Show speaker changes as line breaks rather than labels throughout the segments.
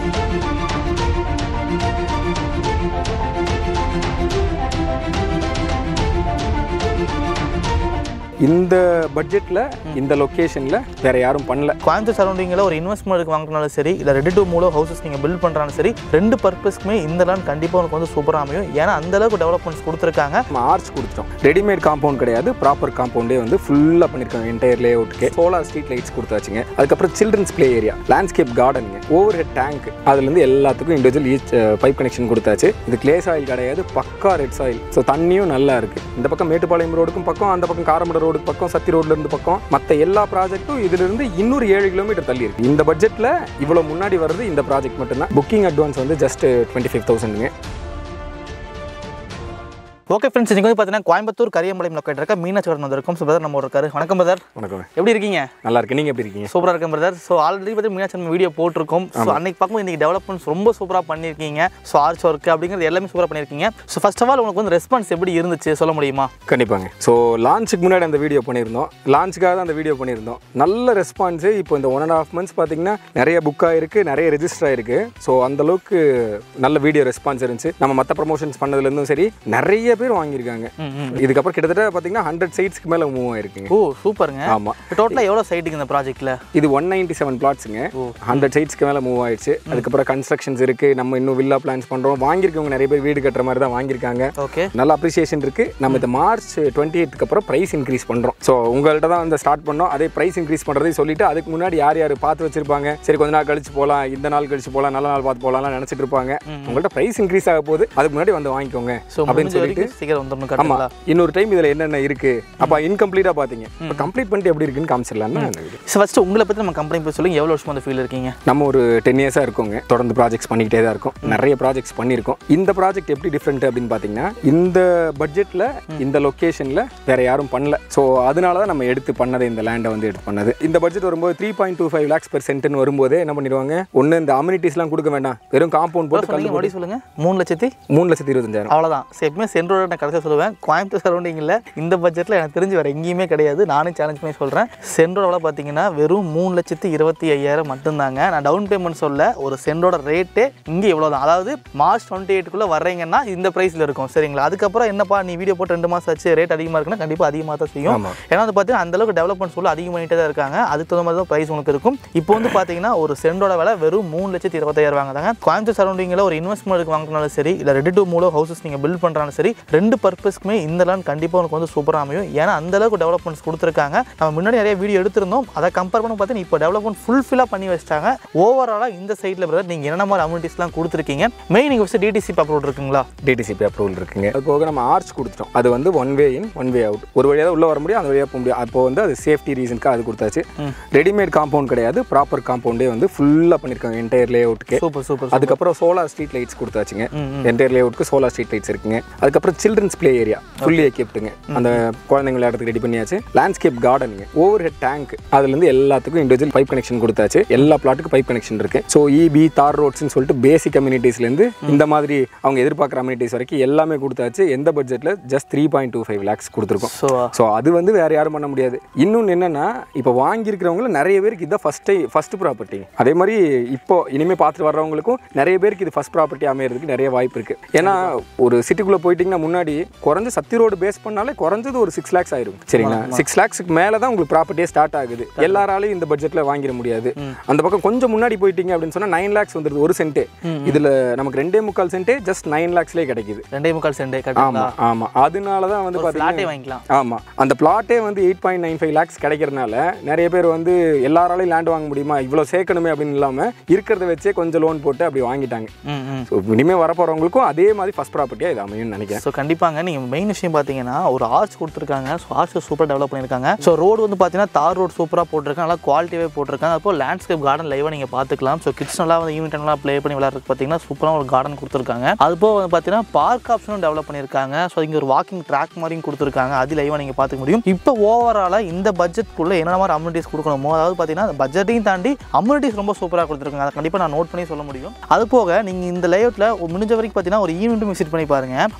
இந்த பட்ஜெட்டில் இந்த லொக்கேஷனில் வேற யாரும் பண்ணல
கோயம்புத்தூர் சரௌண்டிங்கில் ஒரு இன்வெஸ்ட்மெண்ட்டுக்கு வாங்கினாலும் சரி இல்லை ரெடி டு மூலோ ஹவுசஸ் நீங்கள் பில்ட் பண்ணுறாலும் சரி ரெண்டு பர்பஸ்க்குமே இந்த லேண்ட் கண்டிப்பாக உனக்கு வந்து சூப்பராக அமையும் ஏன்னா அந்த அளவுக்கு டெவலப்மெண்ட்ஸ் கொடுத்துருக்காங்க
நம்ம ஆர்ச் கொடுத்துட்டோம் ரெடிமேட் காம்பவுண்ட் கிடையாது ப்ராப்பர் காம்பவுண்டே வந்து ஃபுல்லாக பண்ணியிருக்காங்க என்டையர் லே அவுட்டுக்கு சோலார் ஸ்ட்ரீட் லைட்ஸ் கொடுத்தாச்சுங்க அதுக்கப்புறம் சில்ட்ரன்ஸ் ப்ளே ஏரியா லேண்ட்ஸ்கேப் கார்டனுங்க ஓவர் ஹெட் டேங்க் அதுலேருந்து எல்லாத்துக்கும் இண்டிவிஜுவல் ஈச் பைப் கனெக்ஷன் கொடுத்தாச்சு இது கிளே சாயில் கிடையாது பக்கா ரெட் சாயில் ஸோ தண்ணியும் நல்லா இருக்கு இந்த பக்கம் மேட்டுப்பாளையம் ரோடுக்கும் பக்கம் அந்த பக்கம் காரமட ரோடுக்கு பக்கம் சத்தி ரோட்ல இருந்து பக்கம் மற்ற எல்லா ப்ராஜெக்ட்டும் இதுல இருந்து இன்னொரு ஏழு கிலோமீட்டர் தள்ளி இருக்கு இந்த பட்ஜெட்ல இவ்வளவு முன்னாடி வர்றது இந்த ப்ராஜெக்ட் மட்டும்தான் புக்கிங் அட்வான்ஸ் வந்து ஜஸ்ட் டுவெண்ட்டி ஃபைவ் தௌசண்ட்ங்க
ஓகே ஃப்ரெண்ட்ஸ் இன்றைக்கி வந்து பார்த்தீங்கன்னா கோயம்புத்தூர் கரியம்பாளையம் லொக்கேட் இருக்க மீனாட்சி கடன் வந்திருக்கும் ஸோ பிரதர் நம்ம ஒரு இருக்காரு வணக்கம் பிரதர்
வணக்கம்
எப்படி இருக்கீங்க
நல்லா இருக்கு நீங்க எப்படி இருக்கீங்க
சூப்பராக இருக்கும் பிரதர் ஸோ ஆல்ரெடி பார்த்து மீனாட்சி நம்ம வீடியோ போட்டிருக்கோம் ஸோ அன்னைக்கு பார்க்கும்போது இன்றைக்கி டெவலப்மெண்ட்ஸ் ரொம்ப சூப்பராக பண்ணியிருக்கீங்க ஸோ ஆர்ச் ஒர்க் அப்படிங்கிறது எல்லாமே சூப்பராக பண்ணியிருக்கீங்க ஸோ ஃபர்ஸ்ட் ஆஃப் ஆல் உங்களுக்கு வந்து ரெஸ்பான்ஸ் எப்படி இருந்துச்சு சொல்ல முடியுமா
கண்டிப்பாங்க ஸோ லான்ச்சுக்கு முன்னாடி அந்த வீடியோ பண்ணியிருந்தோம் லான்ச்சுக்காக தான் அந்த வீடியோ பண்ணியிருந்தோம் நல்ல ரெஸ்பான்ஸு இப்போ இந்த ஒன் அண்ட் ஆஃப் மந்த்ஸ் பார்த்தீங்கன்னா நிறைய புக் ஆயிருக்கு நிறைய ரெஜிஸ்டர் ஆயிருக்கு ஸோ அந்த அளவுக்கு நல்ல வீடியோ ரெஸ்பான்ஸ் இருந்துச்சு நம்ம மற்ற ப்ரமோஷன்ஸ் பண்ணதுலேருந்தும் சரி நிறைய பேர் வாங்கியிருக்காங்க
ம் ம்
இதுக்கப்புறம் கிட்டத்தட்ட பார்த்தீங்கன்னா ஹண்ட்ரட் சைட்ஸ்க்கு மேலே மூவ் ஆயிருக்குங்க
ஓ சூப்பருங்க
ஆமாம்
டோட்டலாக எவ்வளோ சைட்டுக்கு இந்த ப்ராஜெக்ட்டில்
இது ஒன் நைன்டி செவன் பிளாட்ஸுங்க ஹண்ட்ரட் சைட்ஸ்க்கு மேலே மூவ் ஆயிடுச்சு அதுக்கப்புறம் கன்ஸ்ட்ரக்ஷன்ஸ் இருக்கு நம்ம இன்னும் வில்லா பிளான்ஸ் பண்ணுறோம் வாங்கியிருக்கவங்க நிறைய பேர் வீடு கட்டுற மாதிரி தான் வாங்கியிருக்காங்க
ஓகே
நல்ல அப்ரிசியேஷன் இருக்கு நம்ம இந்த மார்ச் டுவெண்ட்டி எயிட்க்கு அப்புறம் ப்ரைஸ் இன்க்ரீஸ் பண்றோம் ஸோ உங்கள்கிட்ட தான் வந்து ஸ்டார்ட் பண்ணோம் அதே ப்ரைஸ் இன்க்ரீஸ் பண்றதையும் சொல்லிட்டு அதுக்கு முன்னாடி யார் யார் பார்த்து வச்சிருப்பாங்க சரி கொஞ்ச நாள் கழிச்சு போகலாம் இந்த நாள் கழிச்சு போகலாம் நல்ல நாள் பார்த்து போகலாம்னு நினைச்சிட்டு இருப்பாங்க உங்கள்கிட்ட ப்ரைஸ் இன்க்ரீஸ் ஆக போகுது அதுக்கு முன்னாடி வந்து வாங்கிக்கோங்க
ஸோ
அப்படின்னு
முடிஞ்ச
சொல்லிட்டு
வரைக்கும் சீக்கிரம் வந்துடணும்
ஆமா
கரெக்டுங்களா
இன்னொரு டைம் இதுல என்னென்ன இருக்கு அப்ப இன்கம்ப்ளீட்டா பாத்தீங்க இப்போ கம்ப்ளீட் பண்ணிட்டு எப்படி இருக்குன்னு காமிச்சிடலாம்னா இந்த video.
ஸோ ஃபஸ்ட்டு உங்களை பற்றி நம்ம கம்பெனி போய் சொல்லுங்க எவ்வளோ வருஷம் அந்த ஃபீல் இருக்கீங்க
நம்ம ஒரு டென் இயர்ஸாக இருக்கோங்க தொடர்ந்து ப்ராஜெக்ட்ஸ் பண்ணிக்கிட்டே தான் இருக்கோம் நிறைய ப்ராஜெக்ட்ஸ் பண்ணியிருக்கோம் இந்த ப்ராஜெக்ட் எப்படி டிஃப்ரெண்ட் அப்படின்னு பார்த்தீங்கன்னா இந்த பட்ஜெட்டில் இந்த லொக்கேஷனில் வேற யாரும் பண்ணல ஸோ அதனால தான் நம்ம எடுத்து பண்ணது இந்த லேண்டை வந்து எடுத்து பண்ணது இந்த பட்ஜெட் வரும்போது three point two five lakhs per சென்ட்னு வரும்போதே என்ன பண்ணிடுவாங்க ஒன்று இந்த அம்யூனிட்டிஸ்லாம் கொடுக்க வேண்டாம் வெறும் காம்பவுண்ட் போட்டு கல்
சொல்லுங்க மறுபடியும் சொல்லுங்க மூணு லட்சத்தி
மூணு லட்சத்தி இருபத்தஞ்சாயிரம்
அவ்வளோதான் சரி எப்பவுமே சென்ட்ரோட நான் கடைசியாக சொல்லுவேன் கோயம்புத்தூர் சரௌண்டிங்கில் இந்த பட்ஜெட்டில் எனக்கு தெரிஞ்சு வேறு எங்கேயுமே கிடையாது நானும் சேலஞ்ச் பண்ணி சொல்கிறேன் சென்ட்ரோட பார்த்தீங்கன்னா வெறும் மூணு லட்சத்தி இருபத்தி ஐயாயிரம் மட்டும்தாங்க நான் டவுன் பேமெண்ட் சொல்ல ஒரு சென்டோட ரேட்டே இங்கே இவ்வளோ தான் அதாவது மார்ச் டுவெண்ட்டி எயிட்டுக்குள்ளே வர்றீங்கன்னா இந்த ப்ரைஸில் இருக்கும் சரிங்களா அதுக்கப்புறம் என்னப்பா நீ வீடியோ போட்டு ரெண்டு மாதம் ஆச்சு ரேட் அதிகமாக இருக்குன்னா கண்டிப்பாக அதிகமாக தான் செய்யும்
ஆமா.
ஏன்னா வந்து பார்த்தீங்கன்னா அந்தளவுக்கு டெவலப்மெண்ட் சொல்ல அதிகம் பண்ணிட்டே தான் இருக்காங்க அதுக்கு தகுந்த மாதிரி தான் ப்ரைஸ் உங்களுக்கு இருக்கும் இப்போ வந்து பார்த்தீங்கன்னா ஒரு சென்டோட விலை வெறும் மூணு லட்சத்தி இருபத்தாயிரம் வாங்குறாங்க கோயம்புத்தூர் சரௌண்டிங்கில் ஒரு இன்வெஸ்ட்மெண்ட்டுக்கு வாங்கினாலும் சரி இல்லை ரெடி டு மூலோ ஹவுசஸ் நீங்கள் பில்ட் பண்ணுறாலும் சரி ரெண்டு பர்பஸ்க்குமே இந்த லேண்ட் கண்டிப்பாக உங்களுக்கு வந்து சூப்பராக அமையும் ஏன்னா அந்த அளவுக்கு டெவலப்மெண்ட்ஸ் கொடுத்துருக்காங்க நம்ம முன்னாடி நிறைய வீடியோ எடுத்திருந்தோம் அதை கம்பேர் பண்ணி பார்த்தீங்கன்னா இப்போ டெவலப்மெண்ட் ஃபுல்ஃபில்லாக பண்ணி வச்சிட்டாங்க ஓவராலாக இந்த சைடில் பிரதர் நீங்கள் என்னென்ன மாதிரி அம்யூனிட்டிஸ்லாம் கொடுத்துருக்கீங்க மெயின் நீங்கள் ஃபஸ்ட்டு டிடிசி அப்ரோட் இருக்குங்களா
டிடிசிபி அப்ரூவல் இருக்குங்க அது போக நம்ம ஆர்ச் கொடுத்துட்டோம் அது வந்து one way in one way out ஒரு வழியாக தான் உள்ள வர முடியும் அந்த வழியாக போக முடியும் அப்போ வந்து அது சேஃப்டி ரீசனுக்கு அது கொடுத்தாச்சு ரெடிமேட் காம்பவுண்ட் கிடையாது ப்ராப்பர் காம்பவுண்டே வந்து ஃபுல்லாக பண்ணியிருக்காங்க என்டையர் லே அவுட்டுக்கு
சூப்பர் சூப்பர்
அதுக்கப்புறம் சோலார் ஸ்ட்ரீட் லைட்ஸ் கொடுத்தாச்சுங்க என்டையர் லே அவுட்க்கு சோலார் ஸ்ட்ரீட் லைட்ஸ் இருக்குங்க அதுக்கப்புறம் சில்ட்ரன்ஸ் ப்ளே ஏரியா ஃபுல்லி எக்யூப்டுங்க அந்த குழந்தைங்க விளையாடுறதுக்கு ரெடி பண்ணியாச்சு லேண்ட்ஸ்கேப் கார்டனுங்க ஓவர் ஹெட் டேங்க் அதுலேருந்து எல்லாத்துக்கும் இண்டிவிஜுவல் பைப் கனெக்ஷன் கொடுத்தாச்சு எல்லா பிளாட்டுக்கும் பைப் கனெக்ஷன் இருக்கு ஸோ இபி தார் ரோட்ஸ்னு சொல்லிட்டு பேசிக் கம்யூனிட்டிஸ்லேருந்து இந்த மாதிரி அவங்க எதிர்பார்க்குற கம்யூனிட்டிஸ் வரைக்கும் எல்லாமே கொடுத்தாச்சு எந்த பட்ஜெட்டில் just three point two five lakhs கொடுத்துருக்கோம்
ஸோ
ஸோ அது வந்து வேற யாரும் பண்ண முடியாது இன்னொன்று என்னன்னா இப்போ வாங்கியிருக்கிறவங்கள நிறைய பேருக்கு இதுதான் ஃபர்ஸ்ட் ஃபர்ஸ்ட் ப்ராப்பர்ட்டி அதே மாதிரி இப்போ இனிமேல் பார்த்துட்டு வர்றவங்களுக்கும் நிறைய பேருக்கு இது ஃபர்ஸ்ட் ப்ராப்பர்ட்டி அமையறதுக்கு நிறைய வாய்ப்பு இருக்கு ஏன்னா ஒரு சிட்டிக்குள்ளே போயிட்டீங்கன்னா முன்னாடி குறைஞ்ச சத்தி ரோடு பேஸ் பண்ணாலே குறைஞ்சது ஒரு சிக்ஸ் லேக்ஸ் ஆயிரும் சரிங்களா சிக்ஸ் லேக்ஸ்க்கு மேலே தான் உங்களுக்கு ப்ராப்பர்ட்டியே ஸ்டார்ட் ஆகுது எல்லாராலையும் இந்த பட்ஜெட்டில் வாங்கிட முடியாது அந்த பக்கம் கொஞ்சம் முன்னாடி போயிட்டீங்க அப்படின்னு சொன்னால் நைன் லேக்ஸ் வந்துருது ஒரு சென்ட்டே இதில் நமக்கு ரெண்டே முக்கால் சென்ட்டே ஜஸ்ட் நைன் லேக்ஸ்லேயே கிடைக்குது
ரெண்டே முக்கால் சென்டே கரெக்டுங்களா
ஆமாம் ஆமாம் அதனால தான் வந்து பார்த்தீங்கன்னா
ஃப்ளாட்டே வாங்கிக்கலாம்
ஆமாம் அந்த பிளாட்டே வந்து eight point nine five lakhs கிடைக்கிறதுனால நிறைய பேர் வந்து எல்லாராலையும் லேண்ட் வாங்க முடியுமா இவ்வளோ சேர்க்கணுமே அப்படின்னு இல்லாமல் இருக்கிறத வச்சே கொஞ்சம் லோன் போட்டு அப்படி வாங்கிட்டாங்க
ம் ம்
ஸோ இனிமேல் வரப்போகிறவங்களுக்கும் அதே மாதிரி ஃபஸ்ட் ப்ராப்பர்ட்டியாக இது அமையும்னு நினைக்கிறேன்
ஸோ கண்டிப்பாங்க நீங்கள் மெயின் விஷயம் பார்த்தீங்கன்னா ஒரு ஆர்ச் கொடுத்துருக்காங்க ஸோ ஆர்ச் சூப்பர் டெவலப் பண்ணியிருக்காங்க ஸோ ரோடு வந்து பார்த்தீங்கன்னா தார் ரோடு சூப்பராக போட்டிருக்காங்க நல்லா குவாலிட்டியாகவே போட்டிருக்காங்க அப்போ லேண்ட்ஸ்கேப் கார்டன் லைவாக நீங்கள் பார்த்துக்கலாம் ஸோ கிட்ஸ் நல்லா வந்து ஈவெண்ட் எல்லாம் ப்ளே பண்ணி விளையாடுறதுக்கு பார்த்தீங்கன்னா சூப்பராக ஒரு கார்டன் கொடுத்துருக்காங்க அது போக வந்து பார்த்தீங்கன்னா பார்க் ஆப்ஷனும் டெவலப் பண்ணியிருக்காங்க ஸோ இங்கே ஒரு வாக்கிங் ட்ராக் மாதிரியும் கொடுத்துருக்காங்க அது லைவாக நீங்கள் பார்த்துக்க முடியும் இப்போ ஓவராலாக இந்த பட்ஜெட்குள்ளே என்ன மாதிரி அம்யூனிட்டிஸ் கொடுக்கணுமோ அதாவது பார்த்தீங்கன்னா பட்ஜெட்டையும் தாண்டி அம்யூனிட்டிஸ் ரொம்ப சூப்பராக கொடுத்துருக்காங்க அதை கண்டிப்பாக நான் நோட் பண்ணி சொல்ல முடியும் அது போக நீங்கள் இந்த லேஅவுட்டில் முடிஞ்ச வரைக்கும் பார்த்தீங்கன்னா ஒரு ஈவெண்ட்டும் விசிட் பண்ணி பாருங்க ஒரு அஞ்சு ஆறு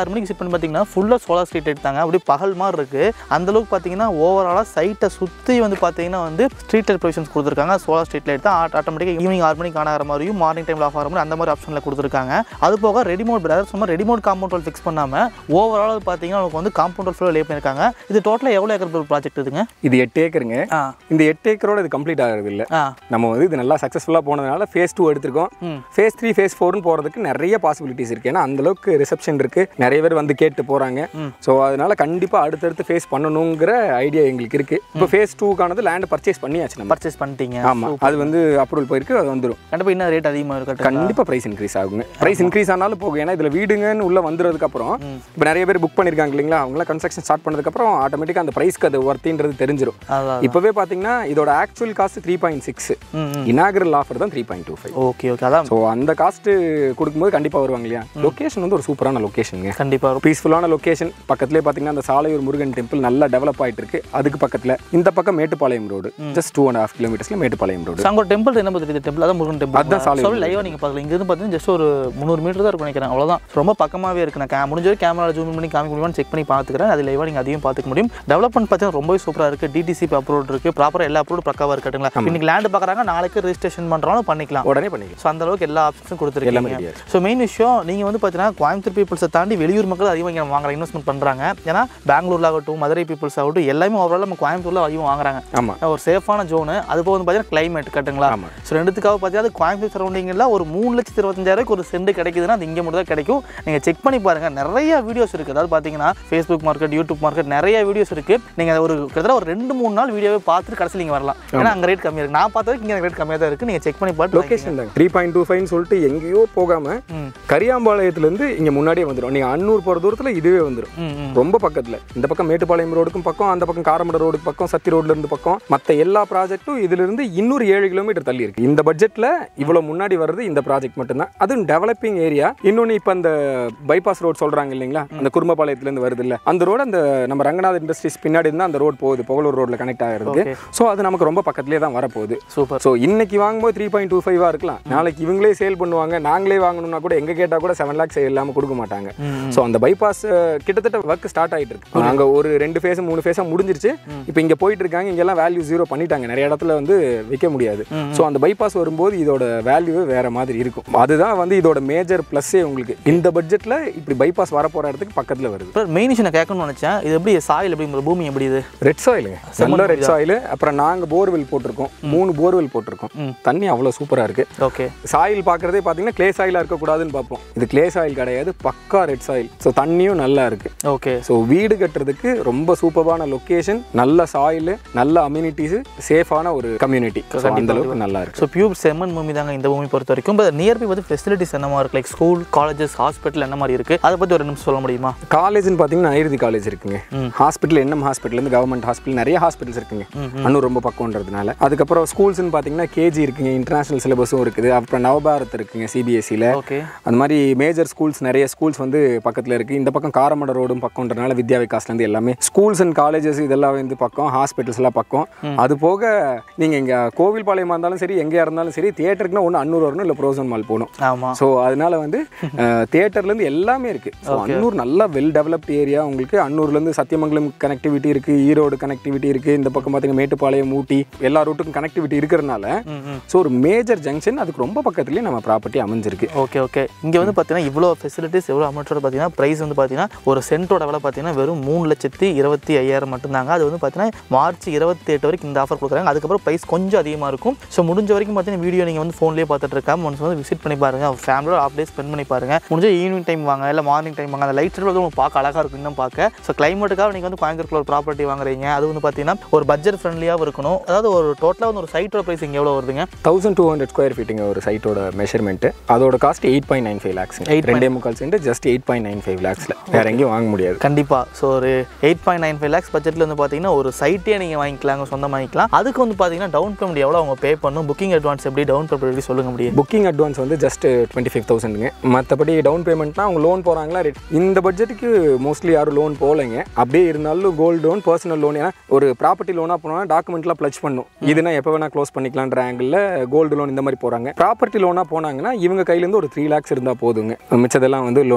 ஆறு மணிக்கு விசிட் பண்ணி பார்த்தீங்கன்னா ஃபுல்லாக சோலார் ஸ்ட்ரீட் எடுத்தாங்க அப்படியே பகல் மாதிரி இருக்குது அந்தளவுக்கு பார்த்தீங்கன்னா ஓவராலாக சைட்டை சுற்றி வந்து பார்த்தீங்கன்னா வந்து ஸ்ட்ரீட் லைட் ப்ரொவிஷன்ஸ் கொடுத்துருக்காங்க சோலார் ஸ்ட்ரீட் லைட் தான் ஆட்டோமேட்டிக்காக ஈவினிங் ஆறு மணிக்கு ஆன் ஆகிற மாதிரியும் மார்னிங் டைமில் ஆஃப் ஆகிற மாதிரி அந்த மாதிரி ஆப்ஷனில் கொடுத்துருக்காங்க அது போக ரெடிமோட் பிரதர் சும்மா ரெடிமோட் காம்பவுண்ட் வால் ஃபிக்ஸ் பண்ணாமல் ஓவரால் பார்த்தீங்கன்னா உங்களுக்கு வந்து காம்பவுண்ட் வால் ஃபுல்லாக லே பண்ணியிருக்காங்க இது டோட்டலாக எவ்வளோ ஏக்கர் ப்ராஜெக்ட் இதுங்க
இது எட்டு ஏக்கருங்க
ஆ
இந்த எட்டு ஏக்கரோட இது கம்ப்ளீட் ஆகிறது இல்லை
ஆ
நம்ம வந்து இது நல்லா சக்ஸஸ்ஃபுல்லாக போனதுனால ஃபேஸ் டூ எடுத்திருக்கோம்
ம்.
ஃபேஸ் த்ரீ ஃபேஸ் ஃபோர்னு போகிறதுக்கு நிறைய பாசிபிலிட்டிஸ் இருக்குது ஏன்னா அந்த அளவுக்கு ரிசப்ஷன் இருக்குது நிறைய பேர் வந்து கேட்டு போகிறாங்க
ம்.
ஸோ அதனால கண்டிப்பாக அடுத்தடுத்து ஃபேஸ் பண்ணணுங்கிற ஐடியா எங்களுக்கு இருக்குது இப்போ ஃபேஸ் டூக்கானது லேண்ட் பர்ச்சேஸ் பண்ணியாச்சு நம்ம
பர்ச்சேஸ் பண்ணிட்டீங்க
ஆமாம் அது வந்து அப்ரூவல் போயிருக்கு அது வந்துடும்
கண்டிப்பாக இன்னும் ரேட் அதிகமாக இருக்கட்டும்
கண்டிப்பாக ப்ரைஸ் இன்க்ரீஸ் ஆகுங்க ப்ரைஸ் இன்க்ரீஸ் ஆனாலும் போகும் ஏன்னா இதில் வீடுங்கன்னு உள்ள வந்ததுக்கு அப்புறம் இப்போ நிறைய பேர் புக் பண்ணியிருக்காங்க இல்லைங்களா அவங்களாம் கன்ஸ்ட்ரக்ஷன் ஸ்டார்ட் பண்ணதுக்கப்புறம் ஆட்டோமேட்டிக்காக அந்த ப்ரைஸ்க்கு அது ஒர்த்தின்றது தெரிஞ்சிடும்
அதான்
இப்போவே பார்த்தீங்கன்னா இதோட actual cost three point six
hmm hmm
inaugural offer தான் three point two five
okay okay அதான்
ஸோ அந்த காஸ்ட்டு கொடுக்கும்போது கண்டிப்பாக வருவாங்க இல்லையா லொக்கேஷன் வந்து ஒரு சூப்பரான லொக்கேஷனுங்க
கண்டிப்பாக
பீஸ்ஃபுல்லான லொக்கேஷன் பக்கத்துலேயே பார்த்தீங்கன்னா அந்த சாலையூர் முருகன் டெம்பிள் நல்லா டெவலப் ஆயிட்டு இருக்கு அதுக்கு பக்கத்தில் இந்த பக்கம் Mettupalayam road just two and half கிலோமீட்டர்ஸில் மேட்டுப்பாளையம் ரோடு
அங்கே ஒரு டெம்பிள் என்ன பற்றி டெம்பிள் அதான் முருகன் டெம்பிள்
அதான் சாலை
சொல்லி லைவாக நீங்கள் பார்க்கல இங்கேருந்து பார்த்தீங்கன்னா ஜஸ்ட் ஒரு முந்நூறு மீட்டர் தான் இருக்கும் நினைக்கிறேன் அவ்வளோதான் ரொம்ப பக்கமாகவே இருக்கு நான் கே- முடிஞ்ச வரைக்கும் கேமரா ஜூம் பண்ணி காமிக்க முடியுமான்னு செக் பண்ணி பார்த்துக்கிறேன் அது லைவாக நீங்கள் அதையும் பார்த்துக்க முடியும் டெவலப்மெண்ட் பார்த்தீங்கன்னா ரொம்பவே சூப்பராக இருக்குது டிடிசி அப்ரோட் இருக்குது ப்ராப்பராக எல்லா அப்ரோடும் பக்காவாக இருக்கட்டுங்களா இன்னைக்கு லேண்ட் பார்க்குறாங்க நாளைக்கு ரெஜிஸ்ட்ரேஷன் பண்ணுறாலும் பண்ணிக்கலாம்
உடனே பண்ணிக்கலாம்
ஸோ அந்த அளவுக்கு எல்லா ஆப்ஷன்ஸும்
எல்லாமே
கொடுத்துருக்கீங்க
ready ஆ
ஸோ மெயின் விஷயம் நீங்கள் வந்து பார்த்தீங்கன்னா கோயம்புத்தூர் பீப்புள்ஸை தாண்டி வெளியூர் மக்கள் அதிகமாக இங்கே வாங்குற இன்வெஸ்ட்மெண்ட் பண்ணுறாங்க ஏன்னா பெங்களூர்ல ஆகட்டும் மதுரை பீப்புள்ஸ் ஆகட்டும் எல்லாமே ஓவரால் நம்ம கோயம்புத்தூரில் அதிகமாக வாங்குறாங்க
ஆமாம்
ஒரு சேஃபான ஜோனு அது போக வந்து பார்த்தீங்கன்னா கிளைமேட் கட்டுங்களா
ஆமா.
ஸோ ரெண்டுத்துக்காக பார்த்தீங்கன்னா கோயம்புத்தூர் சரௌண்டிங்கில் ஒரு மூணு லட்சத்தி இருபத்தஞ்சாயிரம் ஒரு சென்ட் கிடைக்குதுன்னா அது இங்கே மட்டும் தான் கிடைக்கும் நீங்கள் செக் பண்ணி பாருங்க நிறைய வீடியோஸ் இருக்குது அதாவது பார்த்தீங்கன்னா ஃபேஸ்புக் மார்க்கெட் யூடியூப் மார்க்கெட் நிறைய வீடியோஸ் இருக்குது நீங்கள் ஒரு கிட்டத்தட்ட ஒரு ரெண்டு மூணு நாள் வீடியோவே பார்த்துட்டு கடைசியில் நீங்கள் வரலாம் ஏன்னா அங்கே ரேட் கம்மியாக இருக்குது நான் பார்த்த வரைக்கும் இங்கே ரேட் கம்மியாக தான் இருக்குது நீங்கள் செக் பண்ணி பார்த்து
லொக்கேஷன் தான் த்ரீ பாயிண்ட் டூ ஃபைவ்னு சொல்லிட்டு எங்கேயோ போகாமல்
ம்.
கரியாம்பாளையத்துலேருந்து இங்கே முன்னாடியே வந்துடும் நீங்கள் அன்னூர் போகிற தூரத்தில் இதுவே வந்துடும்
ம் ம்
ரொம்ப பக்கத்தில் இந்த பக்கம் மேட்டுப்பாளையம் ரோடுக்கும் பக்கம் அந்த பக்கம் காரமட ரோடுக்கு பக்கம் சத்தி ரோட்ல இருந்து பக்கம் மற்ற எல்லா ப்ராஜெக்ட்டும் இதிலிருந்து இன்னொரு ஏழு கிலோமீட்டர் தள்ளி இருக்கு இந்த பட்ஜெட்டில் இவ்வளோ முன்னாடி வர்றது இந்த ப்ராஜெக்ட் மட்டும்தான் அதுவும் டெவலப்பிங் ஏரியா இன்னொன்று இப்போ அந்த பைபாஸ் ரோட் சொல்கிறாங்க இல்லைங்களா அந்த குடும்பப்பாளையத்துலேருந்து வருது இல்லை அந்த ரோடு அந்த நம்ம ரங்கநாத் இண்டஸ்ட்ரீஸ் பின்னாடி இருந்தால் அந்த ரோடு போகுது புகழூர் ரோட்டில் கனெக்ட் ஆகிறது
Okay.
ஸோ அது நமக்கு ரொம்ப பக்கத்துலேயே தான் வரப்போகுது
சூப்பர்
ஸோ இன்னைக்கு வாங்கும்போது த்ரீ பாயிண்ட் டூ ஃபைவாக இருக்கலாம் நாளைக்கு இவங்களே சேல் பண்ணுவாங்க நாங்களே வாங்கணும்னா கூட எங்கே கேட்டால் கூட செவன் லேக்ஸ் இல்லாமல் கொடுக்க மாட்டாங்க ஸோ அந்த பைபாஸ் கிட்டத்தட்ட ஒர்க் ஸ்டார்ட் ஆகிட்டு இருக்கு நாங்கள் ஒரு ரெண்டு ஃபேஸ் மூணு ஃபேஸாக முடிஞ்சிருச்சு இப்போ இங்கே போயிட்டு இருக்காங்க இங்கெல்லாம் வேல்யூ ஜீரோ பண்ணிட்டாங்க நிறைய இடத்துல வந்து விற்க முடியாது ஸோ அந்த பைபாஸ் வரும்போது இதோட வேல்யூ வேற மாதிரி இருக்கும் அதுதான் வந்து இதோட மேஜர் ப்ளஸ்ஸே உங்களுக்கு இந்த பட்ஜெட்டில் இப்படி பைபாஸ் வரப்போகிற இடத்துக்கு பக்கத்தில் வருது
இப்போ மெயின் விஷயம் நான் கேட்கணும்னு நினச்சேன் இது எப்படி சாயில் எப்படி இந்த பூமி எப்படி இது
ரெட் சாயிலுங்க நல்ல ரெட் சாயில் அப்புறம் நாங்கள் போர்வெல் போட்டிருக்கோம் மூணு போர்வெல் போட்டிருக்கோம்
ம்.
தண்ணி அவ்வளோ சூப்பராக இருக்குது
ஓகே
சாயில் பார்க்குறதே பார்த்தீங்கன்னா க்ளே சாயிலாக இருக்கக்கூடாதுன்னு பார்ப்போம் இது க்ளே சாயில் கிடையாது பக்கா ரெட் சாயில் ஸோ தண்ணியும் நல்லா இருக்குது
ஓகே
ஸோ வீடு கட்டுறதுக்கு ரொம்ப சூப்பரான லொக்கேஷன் நல்ல சாயில் நல்ல அம்யூனிட்டிஸ் சேஃபான ஒரு கம்யூனிட்டி ஸோ அந்த அளவுக்கு நல்லா இருக்கு
ஸோ பியூர் செம்மன் பூமி தாங்க இந்த பூமி பொறுத்த வரைக்கும் பட் நியர்பை வந்து ஃபெசிலிட்டிஸ் என்ன மாதிரி இருக்கு லைக் ஸ்கூல் காலேஜஸ் ஹாஸ்பிட்டல் என்ன மாதிரி இருக்குது அதை பற்றி ஒரு நிமிஷம் சொல்ல முடியுமா
காலேஜ்னு பார்த்தீங்கன்னா நைருதி காலேஜ் இருக்குங்க
hmm.
Hospital NM hospital government hospital நிறைய ஹாஸ்பிட்டல்ஸ் இருக்குங்க அன்னூர் ரொம்ப பக்கம்ன்றதுனால அதுக்கப்புறம் ஸ்கூல்ஸ்னு பார்த்தீங்கன்னா கேஜி இருக்குங்க இன்டர்நேஷனல் சிலபஸும் இருக்குது அப்புறம் நவபாரத் இருக்குங்க சிபிஎஸ்சியில்
ஓகே
அந்த மாதிரி மேஜர் ஸ்கூல்ஸ் நிறைய ஸ்கூல்ஸ் வந்து பக்கத்தில் இருக்குது இந்த பக்கம் காரமட ரோடும் பக்கம்ன்றனால வித்யா விகாஸ்லேருந்து எல்லாமே ஸ்கூல்ஸ் அண்ட் காலேஜஸ் இதெல்லாம் வந்து பக்கம் ஹாஸ்பிட்டல்ஸ் எல்லாம் பக்கம் அது போக நீங்கள் இங்கே கோவில்பாளையமாக இருந்தாலும் சரி எங்கேயா இருந்தாலும் சரி தியேட்டருக்குனா ஒன்று அன்னூர் வரணும் இல்லை ப்ரோசன் மால் போகணும்
ஆமாம்
ஸோ அதனால வந்து தேட்டர்லேருந்து எல்லாமே இருக்குது ஸோ அன்னூர் நல்லா வெல் டெவலப்ட் ஏரியா உங்களுக்கு அன்னூர்லேருந்து சத்தியமங்கலம் கனெக்டிவிட்டி இருக்குது ஈரோடு கனெக்டிவிட்டி இருக்குது இந்த பக்கம் பார்த்தீங்கன்னா மேட்டுப்பாளையம் ஊட்டி எல்லா ரூட்டுக்கும் கனெக்டிவிட்டி இருக்கிறனால
ம் ம்
ஸோ ஒரு மேஜர் ஜங்ஷன் அதுக்கு ரொம்ப பக்கத்துலேயே நம்ம ப்ராப்பர்ட்டி அமைஞ்சிருக்கு
ஓகே ஓகே இங்கே வந்து பார்த்தீங்கன்னா இவ்வளோ ஃபெசிலிட்டிஸ் எவ்வளோ அமௌண்ட்டோட பார்த்தீங்கன்னா ப்ரைஸ் வந்து பார்த்தீங்கன்னா ஒரு சென்ட்டோட விலை பார்த்தீங்கன்னா வெறும் மூணு லட்சத்தி இருபத்தி ஐயாயிரம் மட்டும்தாங்க அது வந்து பார்த்தீங்கன்னா மார்ச் இருபத்தி எட்டு வரைக்கும் இந்த ஆஃபர் கொடுக்குறாங்க அதுக்கப்புறம் ப்ரைஸ் கொஞ்சம் அதிகமாக இருக்கும் ஸோ முடிஞ்ச வரைக்கும் பார்த்தீங்கன்னா வீடியோ நீங்கள் வந்து ஃபோன்லேயே பார்த்துட்டு இருக்காம ஒன்ஸ் வந்து விசிட் பண்ணி பாருங்க ஃபேமிலியோட ஆஃப் டே ஸ்பெண்ட் பண்ணி பாருங்க முடிஞ்ச ஈவினிங் டைம் வாங்க இல்லை மார்னிங் டைம் வாங்க அந்த லைட் செட் வந்து உங்களுக்கு பார்க்க அழகாக இருக்கும் இன்னும் பார்க்க ஸோ கிளைமேட்டுக்காக நீங்கள் வந்து கோயம்புத்தூர்ல ஒரு ப்ராப்பர்ட்டி வாங்குறீங்க அது வந்து பார்த்தீங்கன்னா ஒரு பட்ஜெட் ஃப்ரெண்ட்லியாகவும் இருக்கணும் அதாவது ஒரு டோட்டலாக வந்து ஒரு சைட்டோட ப்ரைஸ் இங்கே எவ்வளோ வருதுங்க
தௌசண்ட் டூ ஹண்ட்ரட் ஸ்கொயர் ஃபீட்டுங்க ஒரு சைட்டோட மெஷர்மெண்ட் அதோட cost eight point nine five lakhs ரெண்டே முக்கால் cent just eight point nine five லேக்ஸில் வேற எங்கேயும் வாங்க முடியாது
கண்டிப்பாக ஸோ ஒரு eight point nine five lakhs பட்ஜெட்டில் வந்து பார்த்தீங்கன்னா ஒரு சைட்டே நீங்கள் வாங்கிக்கலாங்க சொந்தம் வாங்கிக்கலாம் அதுக்கு வந்து பார்த்தீங்கன்னா டவுன் பேமெண்ட் எவ்வளோ அவங்க பே பண்ணணும் புக்கிங் அட்வான்ஸ் எப்படி டவுன் பேமெண்ட் எப்படி சொல்லுங்க முடியும்
புக்கிங் அட்வான்ஸ் வந்து ஜஸ்ட் டுவெண்ட்டி ஃபைவ் தௌசண்ட்ங்க மற்றபடி டவுன் பேமெண்ட்னா அவங்க லோன் போகிறாங்களா ரேட் இந்த பட்ஜெட்டுக்கு மோஸ்ட்லி யாரும் லோன் போகலைங்க அப்படியே இருந்தாலும் கோல்டு லோன் பர்சனல் லோன் ஏன்னா ஒரு ப்ராப்பர்ட்டி லோனாக போனால் டாக்குமெண்ட்லாம் ப்ளச் பண்ணும் இதுனா எப்போ வேணால் க்ளோஸ் பண்ணிக்கலான்ற ஆங்கிளில் கோல்டு லோன் இந்த மாதிரி போகிறாங்க ப்ராப்பர்ட்டி லோனாக போனாங்கன்னா இவங்க கையிலேருந்து ஒரு த்ரீ லேக்ஸ் இருந்தால் போதுங்க மிச்சதெல்லாம் வந்து லோன் போட்டுக்கணும்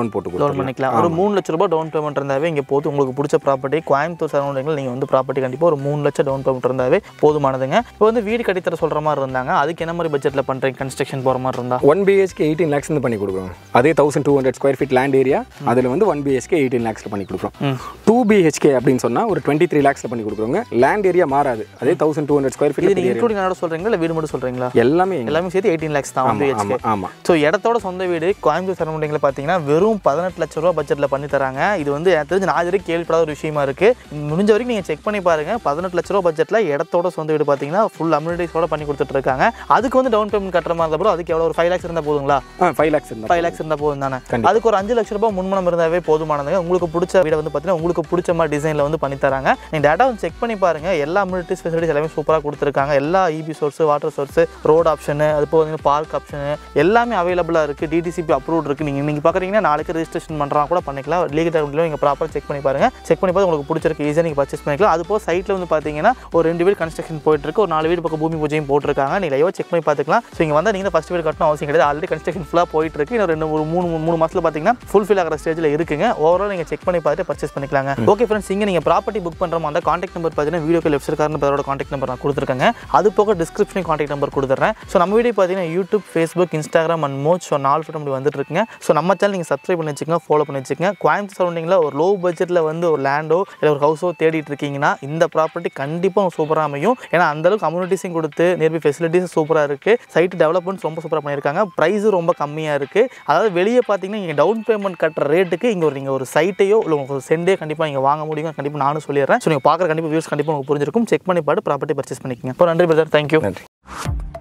டவுன் பண்ணிக்கலாம் ஒரு மூணு லட்ச ரூபாய் டவுன் பேமெண்ட் இருந்தாவே இங்கே போது உங்களுக்கு பிடிச்ச ப்ராப்பர்ட்டி கோயம்புத்தூர் சரௌண்டிங்கில் நீங்கள் வந்து ப்ராப்பர்ட்டி கண்டிப்பாக ஒரு மூணு லட்சம் டவுன் பேமெண்ட் இருந்தாவே போதுமானதுங்க இப்போ வந்து வீடு கட்டித்தர சொல்கிற மாதிரி இருந்தாங்க அதுக்கு என்ன மாதிரி பட்ஜெட்டில் பண்ணுறீங்க கன்ஸ்ட்ரக்ஷன் போகிற மாதிரி இருந்தா
ஒன் பிஹெச்கே எயிட்டீன் லேக்ஸ் பண்ணி கொடுக்குறோம் அதே thousand two hundred square feet land area அதில் வந்து ஒன் பிஹெச்கே எயிட்டீன் லேக்ஸில் பண்ணி கொடுக்குறோம்
ம்.
டூ பிஹெச்கே அப்படின்னு சொன்னால் ஒரு டுவெண்ட்டி த்ரீ லேக்ஸில் பண்ணி கொடுக்குறோங்க லேண்ட் ஏரியா மாறாது அதே தௌசண்ட் டூ ஹண்ட்ரட் ஸ்கொயர்
இது
ஃபீட்
நீங்கள் இன்க்ளூடிங் என்னோட சொல்கிறீங்களா இல்லை வீடு மட்டும் சொல்கிறீங்களா
எல்லாமே
எல்லாமே சேர்த்து எயிட்டீன் லேக்ஸ் தான் வந்து
ஆமாம் ஆமாம்
ஸோ இடத்தோட சொந்த வீடு கோயம்புத்தூர் சரௌண்டிங்கில் பார்த்தீங்கன்னா வெறும் பதினெட்டு லட்ச ரூபா பட்ஜெட்டில் பண்ணி தராங்க இது வந்து எனக்கு தெரிஞ்சு நான் இது வரைக்கும் கேள்விப்படாத ஒரு விஷயமா இருக்குது முடிஞ்ச வரைக்கும் நீங்கள் செக் பண்ணி பாருங்க பதினெட்டு லட்ச ரூபா பட்ஜெட்டில் இடத்தோட சொந்த வீடு பார்த்தீங்கன்னா ஃபுல் அம்யூனிட்டிஸோட பண்ணி கொடுத்துட்டு இருக்காங்க அதுக்கு வந்து டவுன் பேமெண்ட் கட்டுற மாதிரி இருந்தால் அதுக்கு எவ்வளோ ஒரு ஃபைவ் லேக்ஸ் இருந்தால் போதுங்களா
ஆ ஃபைவ் லேக்ஸ் இருந்தால்
ஃபைவ் லேக்ஸ் இருந்தால் போதும் தானே
கண்டிப்பா.
அதுக்கு ஒரு அஞ்சு லட்ச ரூபாய் முன்மணம் இருந்தாவே போதுமானதுங்க உங்களுக்கு பிடிச்ச வீடை வந்து பார்த்தீங்கன்னா உங்களுக்கு பிடிச்ச மாதிரி டிசைனில் வந்து பண்ணி தராங்க நீங்கள் டேட்டா வந்து செக் பண்ணி பாருங்க எல்லா அம்யூனிட்டிஸ் ஃபெசிலிட்டிஸ் எல்லாமே சூப்பராக கொடுத்துருக்காங்க எல்லா EB source water source road ஆப்ஷனு அது போக வந்து பார்க் ஆப்ஷனு எல்லாமே அவைலபிளாக இருக்குது டிடிசிபி அப்ரூவ் இருக்குது நீங்கள் நீங்கள் பார்க்குறீங்கன்னா நாளைக்கு ரெஜிஸ்ட்ரேஷன் பண்ணுறா கூட பண்ணிக்கலாம் லீகல் டைம்ல நீங்கள் ப்ராப்பராக செக் பண்ணி பாருங்க செக் பண்ணி பார்த்து உங்களுக்கு பிடிச்சிருக்கு ஈஸியாக நீங்கள் பர்ச்சேஸ் பண்ணிக்கலாம் அது போக சைட்டில் வந்து பார்த்தீங்கன்னா ஒரு ரெண்டு வீடு கன்ஸ்ட்ரக்ஷன் போயிட்டு இருக்கு ஒரு நாலு வீடு பக்கம் பூமி பூஜையும் போட்டிருக்காங்க நீங்கள் லைவாக செக் பண்ணி பார்த்துக்கலாம் ஸோ இங்கே வந்தால் நீங்கள் ஃபஸ்ட் வீடு கட்டணும் அவசியம் கிடையாது ஆல்ரெடி கன்ஸ்ட்ரக்ஷன் ஃபுல்லாக போயிட்டு இருக்கு இன்னும் ரெண்டு ஒரு மூணு மூணு மாதத்தில் பார்த்தீங்கன்னா ஃபுல் ஃபில் ஆகிற ஸ்டேஜில் இருக்குங்க ஓவரால் நீங்கள் செக் பண்ணி பார்த்துட்டு பர்ச்சேஸ் பண்ணிக்கலாங்க ஓகே ஃப்ரெண்ட்ஸ் இங்கே நீங்கள் ப்ராப்பர்ட்டி புக் பண்ணுற மாதிரி காண்டாக்ட் நம்பர் பார்த்தீங்கன்னா வீடியோக்கு லெஃப்ட் இருக்காருன்னு பேரோட காண்டாக்ட் நம்பர் நான் கொடுத்துருக்கேங்க அது போக டிஸ்கிரிப்ஷன் காண்டாக்ட் நம்பர் கொடுத்துட்றேன் ஸோ நம்ம வீடியோ பார்த்தீங்கன்னா யூடியூப் ஃபேஸ்புக் இன்ஸ்டாகிராம் அண்ட் மோச் ஸோ நாலு ஃபோட்டோ அப்படி வந்துட்டு இருக்குங்க ஸோ நம்ம சேனல் நீங்கள் சப்ஸ்கிரைப் பண்ணி வச்சுக்கோங்க ஃபாலோ பண்ணி வச்சுக்கோங்க கோயம்புத்தூர் சரௌண்டிங்கில் ஒரு லோ பட்ஜெட்டில் வந்து ஒரு லேண்டோ இல்லை ஒரு ஹவுஸோ தேடிட்டு இருக்கீங்கன்னா இந்த ப்ராப்பர்ட்டி கண்டிப்பாக சூப்பராக அமையும் ஏன்னா அந்தளவுக்கு கம்யூனிட்டிஸையும் கொடுத்து நியர்பை ஃபெசிலிட்டிஸும் சூப்பராக இருக்குது சைட் டெவலப்மெண்ட்ஸ் ரொம்ப சூப்பராக பண்ணியிருக்காங்க ப்ரைஸும் ரொம்ப கம்மியாக இருக்குது அதாவது வெளியே பார்த்தீங்கன்னா நீங்கள் டவுன் பேமெண்ட் கட்டுற ரேட்டுக்கு இங்கே ஒரு நீங்கள் ஒரு சைட்டையோ இல்லை ஒரு சென்டே கண்டிப்பாக நீங்கள் வாங்க முடியும் கண்டிப்பாக நானும் சொல்லிடுறேன் ஸோ நீங்கள் பார்க்குற கண்டிப்பாக வியூஸ் கண்டிப்பாக உங்களுக்கு புரிஞ்சிருக்கும் செக் பண்ணி பாட்டு ப்ராப்பர்ட்டி பர்ச்சேஸ் பண்ணிக்கோங்க இப்போ நன்றி பிரதர் தேங்க்யூ
நன்றி